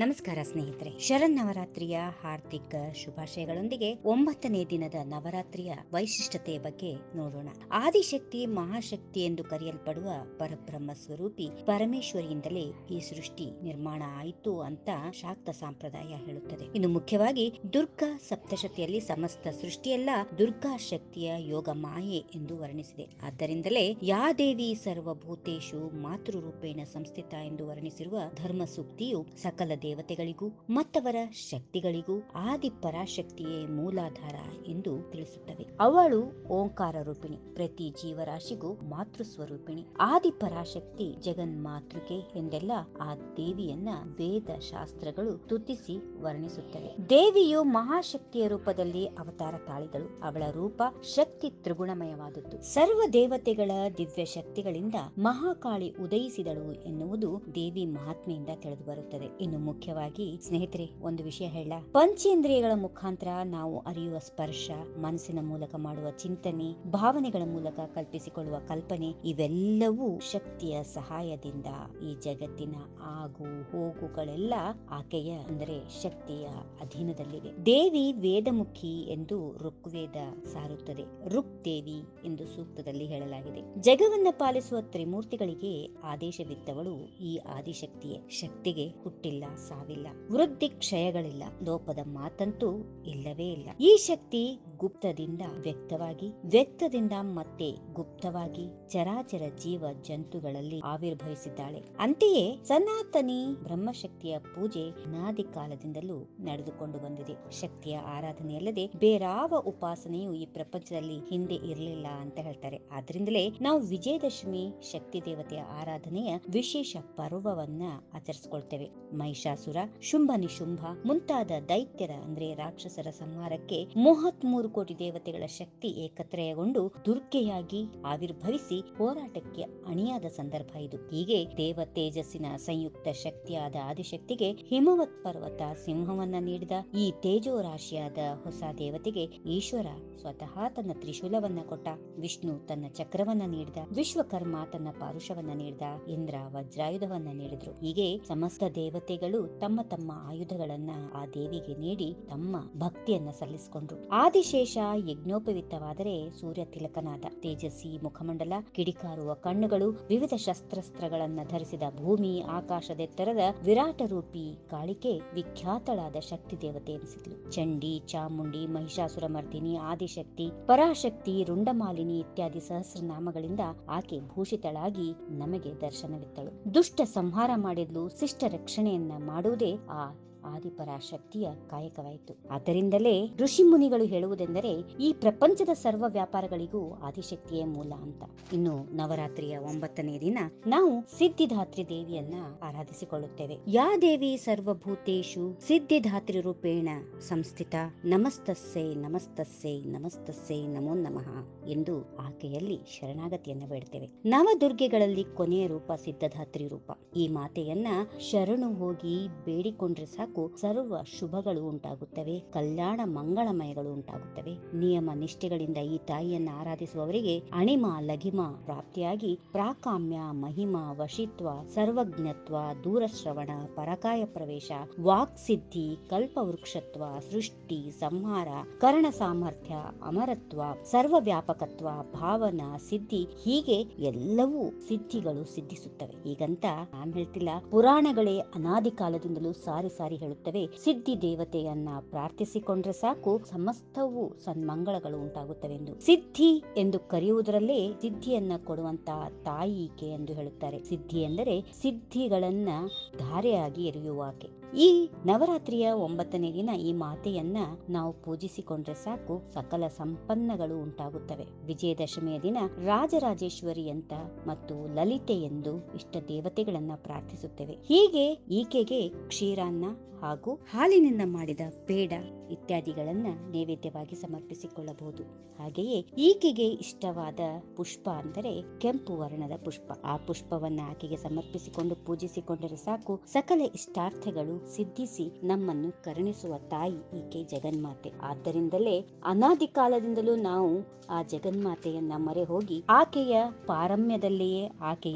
ನಮಸ್ಕಾರ ಸ್ನೇಹಿತರೆ ಶರನ್ನವರಾತ್ರಿಯ ಹಾರ್ದಿಕ ಶುಭಾಶಯಗಳೊಂದಿಗೆ ಒಂಬತ್ತನೇ ದಿನದ ನವರಾತ್ರಿಯ ವೈಶಿಷ್ಟ್ಯತೆಯ ಬಗ್ಗೆ ನೋಡೋಣ ಆದಿಶಕ್ತಿ ಮಹಾಶಕ್ತಿ ಎಂದು ಕರೆಯಲ್ಪಡುವ ಪರಬ್ರಹ್ಮ ಸ್ವರೂಪಿ ಪರಮೇಶ್ವರಿಯಿಂದಲೇ ಈ ಸೃಷ್ಟಿ ನಿರ್ಮಾಣ ಆಯಿತು ಅಂತ ಶಾಕ್ತ ಸಂಪ್ರದಾಯ ಹೇಳುತ್ತದೆ ಇನ್ನು ಮುಖ್ಯವಾಗಿ ದುರ್ಗಾ ಸಪ್ತಶತಿಯಲ್ಲಿ ಸಮಸ್ತ ಸೃಷ್ಟಿಯೆಲ್ಲ ದುರ್ಗಾ ಶಕ್ತಿಯ ಯೋಗ ಮಾಯೆ ಎಂದು ವರ್ಣಿಸಿದೆ ಆದ್ದರಿಂದಲೇ ಯಾ ದೇವಿ ಸರ್ವಭೂತೇಶು ಮಾತೃರೂಪೇಣ ಸಂಸ್ಥಿತ ಎಂದು ವರ್ಣಿಸಿರುವ ಧರ್ಮ ಸೂಕ್ತಿಯು ಸಕಲ ದೇವತೆಗಳಿಗೂ ಮತ್ತವರ ಶಕ್ತಿಗಳಿಗೂ ಆದಿ ಪರಾಶಕ್ತಿಯೇ ಮೂಲಾಧಾರ ಎಂದು ತಿಳಿಸುತ್ತವೆ ಅವಳು ಓಂಕಾರ ರೂಪಿಣಿ ಪ್ರತಿ ಜೀವರಾಶಿಗೂ ಮಾತೃ ಸ್ವರೂಪಿಣಿ ಆದಿ ಪರಾಶಕ್ತಿ ಜಗನ್ಮಾತೃಕೆ ಎಂದೆಲ್ಲ ಆ ದೇವಿಯನ್ನ ವೇದ ಶಾಸ್ತ್ರಗಳು ತುತಿಸಿ ವರ್ಣಿಸುತ್ತವೆ ದೇವಿಯು ಮಹಾಶಕ್ತಿಯ ರೂಪದಲ್ಲಿ ಅವತಾರ ತಾಳಿದಳು ಅವಳ ರೂಪ ಶಕ್ತಿ ತ್ರಿಗುಣಮಯವಾದದ್ದು ಸರ್ವ ದೇವತೆಗಳ ದಿವ್ಯ ಶಕ್ತಿಗಳಿಂದ ಮಹಾಕಾಳಿ ಉದಯಿಸಿದಳು ಎನ್ನುವುದು ದೇವಿ ಮಹಾತ್ಮೆಯಿಂದ ತಿಳಿದು ಬರುತ್ತದೆ ಇನ್ನು ಮುಖ್ಯವಾಗಿ ಸ್ನೇಹಿತರೆ ಒಂದು ವಿಷಯ ಹೇಳ ಪಂಚೇಂದ್ರಿಯಗಳ ಮುಖಾಂತರ ನಾವು ಅರಿಯುವ ಸ್ಪರ್ಶ ಮನಸ್ಸಿನ ಮೂಲಕ ಮಾಡುವ ಚಿಂತನೆ ಭಾವನೆಗಳ ಮೂಲಕ ಕಲ್ಪಿಸಿಕೊಳ್ಳುವ ಕಲ್ಪನೆ ಇವೆಲ್ಲವೂ ಶಕ್ತಿಯ ಸಹಾಯದಿಂದ ಈ ಜಗತ್ತಿನ ಆಗು ಹೋಗುಗಳೆಲ್ಲ ಆಕೆಯ ಅಂದರೆ ಶಕ್ತಿಯ ಅಧೀನದಲ್ಲಿವೆ ದೇವಿ ವೇದಮುಖಿ ಎಂದು ಋಗ್ವೇದ ಸಾರುತ್ತದೆ ಋಕ್ ದೇವಿ ಎಂದು ಸೂಕ್ತದಲ್ಲಿ ಹೇಳಲಾಗಿದೆ ಜಗವನ್ನ ಪಾಲಿಸುವ ತ್ರಿಮೂರ್ತಿಗಳಿಗೆ ಆದೇಶವಿದ್ದವಳು ಈ ಆದಿಶಕ್ತಿಯೇ ಶಕ್ತಿಗೆ ಹುಟ್ಟಿಲ್ಲ ಸಾವಿಲ್ಲ ವೃದ್ಧಿ ಕ್ಷಯಗಳಿಲ್ಲ ಲೋಪದ ಮಾತಂತೂ ಇಲ್ಲವೇ ಇಲ್ಲ ಈ ಶಕ್ತಿ ಗುಪ್ತದಿಂದ ವ್ಯಕ್ತವಾಗಿ ವ್ಯಕ್ತದಿಂದ ಮತ್ತೆ ಗುಪ್ತವಾಗಿ ಚರಾಚರ ಜೀವ ಜಂತುಗಳಲ್ಲಿ ಆವಿರ್ಭವಿಸಿದ್ದಾಳೆ ಅಂತೆಯೇ ಸನಾತನಿ ಬ್ರಹ್ಮಶಕ್ತಿಯ ಪೂಜೆ ಅನಾದಿ ಕಾಲದಿಂದಲೂ ನಡೆದುಕೊಂಡು ಬಂದಿದೆ ಶಕ್ತಿಯ ಆರಾಧನೆಯಲ್ಲದೆ ಬೇರಾವ ಉಪಾಸನೆಯು ಈ ಪ್ರಪಂಚದಲ್ಲಿ ಹಿಂದೆ ಇರಲಿಲ್ಲ ಅಂತ ಹೇಳ್ತಾರೆ ಆದ್ರಿಂದಲೇ ನಾವು ವಿಜಯದಶಮಿ ಶಕ್ತಿ ದೇವತೆಯ ಆರಾಧನೆಯ ವಿಶೇಷ ಪರ್ವವನ್ನ ಆಚರಿಸಿಕೊಳ್ತೇವೆ ಮಹಿಷಾಸುರ ಶುಂಭ ನಿಶುಂಭ ಮುಂತಾದ ದೈತ್ಯರ ಅಂದ್ರೆ ರಾಕ್ಷಸರ ಸಂಹಾರಕ್ಕೆ ಮೂವತ್ಮೂರು ಕೋಟಿ ದೇವತೆಗಳ ಶಕ್ತಿ ಏಕತ್ರಯಗೊಂಡು ದುರ್ಗೆಯಾಗಿ ಆವಿರ್ಭವಿಸಿ ಹೋರಾಟಕ್ಕೆ ಅಣಿಯಾದ ಸಂದರ್ಭ ಇದು ಹೀಗೆ ದೇವ ತೇಜಸ್ಸಿನ ಸಂಯುಕ್ತ ಶಕ್ತಿಯಾದ ಆದಿಶಕ್ತಿಗೆ ಹಿಮವತ್ ಪರ್ವತ ಸಿಂಹವನ್ನ ನೀಡಿದ ಈ ತೇಜೋ ರಾಶಿಯಾದ ಹೊಸ ದೇವತೆಗೆ ಈಶ್ವರ ಸ್ವತಃ ತನ್ನ ತ್ರಿಶೂಲವನ್ನ ಕೊಟ್ಟ ವಿಷ್ಣು ತನ್ನ ಚಕ್ರವನ್ನ ನೀಡಿದ ವಿಶ್ವಕರ್ಮ ತನ್ನ ಪಾರುಷವನ್ನ ನೀಡಿದ ಇಂದ್ರ ವಜ್ರಾಯುಧವನ್ನ ನೀಡಿದ್ರು ಹೀಗೆ ಸಮಸ್ತ ದೇವತೆಗಳು ತಮ್ಮ ತಮ್ಮ ಆಯುಧಗಳನ್ನ ಆ ದೇವಿಗೆ ನೀಡಿ ತಮ್ಮ ಭಕ್ತಿಯನ್ನ ಸಲ್ಲಿಸಿಕೊಂಡ್ರು ಆದಿಶೇಷ ಯಜ್ಞೋಪವಿತ್ತವಾದರೆ ಸೂರ್ಯ ತಿಲಕನಾದ ತೇಜಸ್ವಿ ಮುಖಮಂಡಲ ಕಿಡಿಕಾರುವ ಕಣ್ಣುಗಳು ವಿವಿಧ ಶಸ್ತ್ರಾಸ್ತ್ರಗಳನ್ನ ಧರಿಸಿದ ಭೂಮಿ ಆಕಾಶದೆತ್ತರದ ವಿರಾಟ ರೂಪಿ ಕಾಳಿಕೆ ವಿಖ್ಯಾತಳಾದ ಶಕ್ತಿ ದೇವತೆ ಎನಿಸಿದ್ಲು ಚಂಡಿ ಚಾಮುಂಡಿ ಮಹಿಷಾಸುರ ಮರ್ದಿನಿ ಆದಿಶಕ್ತಿ ಪರಾಶಕ್ತಿ ರುಂಡಮಾಲಿನಿ ಇತ್ಯಾದಿ ಸಹಸ್ರನಾಮಗಳಿಂದ ಆಕೆ ಭೂಷಿತಳಾಗಿ ನಮಗೆ ದರ್ಶನವಿತ್ತಳು ದುಷ್ಟ ಸಂಹಾರ ಮಾಡಿದ್ಲು ಶಿಷ್ಟ ರಕ್ಷಣೆಯನ್ನ ಮಾಡುವುದೇ ಆ ಆದಿಪರಾಶಕ್ತಿಯ ಕಾಯಕವಾಯಿತು ಆದ್ದರಿಂದಲೇ ಋಷಿ ಮುನಿಗಳು ಹೇಳುವುದೆಂದರೆ ಈ ಪ್ರಪಂಚದ ಸರ್ವ ವ್ಯಾಪಾರಗಳಿಗೂ ಆದಿಶಕ್ತಿಯೇ ಮೂಲ ಅಂತ ಇನ್ನು ನವರಾತ್ರಿಯ ಒಂಬತ್ತನೇ ದಿನ ನಾವು ಸಿದ್ಧಿಧಾತ್ರಿ ದೇವಿಯನ್ನ ಆರಾಧಿಸಿಕೊಳ್ಳುತ್ತೇವೆ ಯಾ ದೇವಿ ಸರ್ವಭೂತೇಶು ಸಿದ್ಧಿಧಾತ್ರಿ ರೂಪೇಣ ಸಂಸ್ಥಿತ ನಮಸ್ತಸ್ಸೆ ನಮಸ್ತಸ್ಸೆ ನಮಸ್ತಸ್ಸೆ ನಮೋ ನಮಃ ಎಂದು ಆಕೆಯಲ್ಲಿ ಶರಣಾಗತಿಯನ್ನ ಬೇಡ್ತೇವೆ ನವದುರ್ಗೆಗಳಲ್ಲಿ ಕೊನೆಯ ರೂಪ ಸಿದ್ಧಧಾತ್ರಿ ರೂಪ ಈ ಮಾತೆಯನ್ನ ಶರಣು ಹೋಗಿ ಬೇಡಿಕೊಂಡ್ರೆ ಸಾಕು ಸರ್ವ ಶುಭಗಳು ಉಂಟಾಗುತ್ತವೆ ಕಲ್ಯಾಣ ಮಂಗಳಮಯಗಳು ಉಂಟಾಗುತ್ತವೆ ನಿಯಮ ನಿಷ್ಠೆಗಳಿಂದ ಈ ತಾಯಿಯನ್ನ ಆರಾಧಿಸುವವರಿಗೆ ಅಣಿಮ ಲಘಿಮ ಪ್ರಾಪ್ತಿಯಾಗಿ ಪ್ರಾಕಾಮ್ಯ ಮಹಿಮ ವಶಿತ್ವ ಸರ್ವಜ್ಞತ್ವ ದೂರಶ್ರವಣ ಪರಕಾಯ ಪ್ರವೇಶ ವಾಕ್ಸಿದ್ಧಿ ಕಲ್ಪವೃಕ್ಷತ್ವ ಸೃಷ್ಟಿ ಸಂಹಾರ ಕರ್ಣ ಸಾಮರ್ಥ್ಯ ಅಮರತ್ವ ಸರ್ವ ವ್ಯಾಪಕತ್ವ ಭಾವನಾ ಸಿದ್ಧಿ ಹೀಗೆ ಎಲ್ಲವೂ ಸಿದ್ಧಿಗಳು ಸಿದ್ಧಿಸುತ್ತವೆ ಈಗಂತ ನಾನ್ ಹೇಳ್ತಿಲ್ಲ ಪುರಾಣಗಳೇ ಅನಾದಿ ಕಾಲದಿಂದಲೂ ಸಾರಿ ಸಾರಿ ಹೇಳುತ್ತವೆ ಸಿದ್ಧಿ ದೇವತೆಯನ್ನ ಪ್ರಾರ್ಥಿಸಿಕೊಂಡ್ರೆ ಸಾಕು ಸಮಸ್ತವೂ ಸನ್ಮಂಗಳಗಳು ಉಂಟಾಗುತ್ತವೆ ಎಂದು ಸಿದ್ಧಿ ಎಂದು ಕರೆಯುವುದರಲ್ಲೇ ಸಿದ್ಧಿಯನ್ನ ಕೊಡುವಂತ ತಾಯಿ ಈಕೆ ಎಂದು ಹೇಳುತ್ತಾರೆ ಸಿದ್ಧಿ ಎಂದರೆ ಸಿದ್ಧಿಗಳನ್ನ ಧಾರೆಯಾಗಿ ಎರೆಯುವಾಕೆ ಈ ನವರಾತ್ರಿಯ ಒಂಬತ್ತನೇ ದಿನ ಈ ಮಾತೆಯನ್ನ ನಾವು ಪೂಜಿಸಿಕೊಂಡ್ರೆ ಸಾಕು ಸಕಲ ಸಂಪನ್ನಗಳು ಉಂಟಾಗುತ್ತವೆ ವಿಜಯದಶಮಿಯ ದಿನ ರಾಜರಾಜೇಶ್ವರಿ ಅಂತ ಮತ್ತು ಲಲಿತೆ ಎಂದು ಇಷ್ಟ ದೇವತೆಗಳನ್ನ ಪ್ರಾರ್ಥಿಸುತ್ತೇವೆ ಹೀಗೆ ಈಕೆಗೆ ಕ್ಷೀರಾನ್ನ ಹಾಗೂ ಹಾಲಿನಿಂದ ಮಾಡಿದ ಪೇಡ ಇತ್ಯಾದಿಗಳನ್ನ ನೈವೇದ್ಯವಾಗಿ ಸಮರ್ಪಿಸಿಕೊಳ್ಳಬಹುದು ಹಾಗೆಯೇ ಈಕೆಗೆ ಇಷ್ಟವಾದ ಪುಷ್ಪ ಅಂದರೆ ಕೆಂಪು ವರ್ಣದ ಪುಷ್ಪ ಆ ಪುಷ್ಪವನ್ನ ಆಕೆಗೆ ಸಮರ್ಪಿಸಿಕೊಂಡು ಪೂಜಿಸಿಕೊಂಡರೆ ಸಾಕು ಸಕಲ ಇಷ್ಟಾರ್ಥಗಳು ಸಿದ್ಧಿಸಿ ನಮ್ಮನ್ನು ಕರುಣಿಸುವ ತಾಯಿ ಈಕೆ ಜಗನ್ಮಾತೆ ಆದ್ದರಿಂದಲೇ ಅನಾದಿ ಕಾಲದಿಂದಲೂ ನಾವು ಆ ಜಗನ್ಮಾತೆಯನ್ನ ಮರೆ ಹೋಗಿ ಆಕೆಯ ಪಾರಮ್ಯದಲ್ಲಿಯೇ ಆಕೆಯ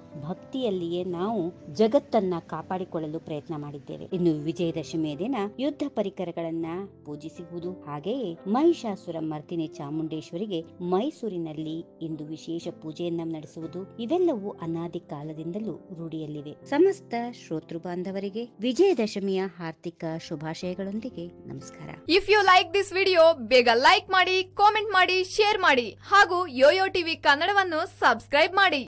ಭಕ್ತಿಯಲ್ಲಿಯೇ ನಾವು ಜಗತ್ತನ್ನ ಕಾಪಾಡಿಕೊಳ್ಳಲು ಪ್ರಯತ್ನ ಮಾಡಿದ್ದೇವೆ ಇನ್ನು ವಿಜಯದಶಮಿಯ ದಿನ ಯುದ್ಧ ಪರಿಕರಗಳನ್ನ ಪೂಜಿಸುವುದು ಹಾಗೆಯೇ ಮಹಿಷಾಸುರ ಮರ್ದಿನಿ ಚಾಮುಂಡೇಶ್ವರಿಗೆ ಮೈಸೂರಿನಲ್ಲಿ ಇಂದು ವಿಶೇಷ ಪೂಜೆಯನ್ನ ನಡೆಸುವುದು ಇವೆಲ್ಲವೂ ಅನಾದಿ ಕಾಲದಿಂದಲೂ ರೂಢಿಯಲ್ಲಿವೆ ಸಮಸ್ತ ಶ್ರೋತೃ ಬಾಂಧವರಿಗೆ ವಿಜಯದಶಮಿಯ ಹಾರ್ದಿಕ ಶುಭಾಶಯಗಳೊಂದಿಗೆ ನಮಸ್ಕಾರ if you like this video ಬೇಗ ಲೈಕ್ ಮಾಡಿ ಕಾಮೆಂಟ್ ಮಾಡಿ ಶೇರ್ ಮಾಡಿ ಹಾಗೂ ಯೋಯೋ ಟಿವಿ ಕನ್ನಡವನ್ನು ಸಬ್ಸ್ಕ್ರೈಬ್ ಮಾಡಿ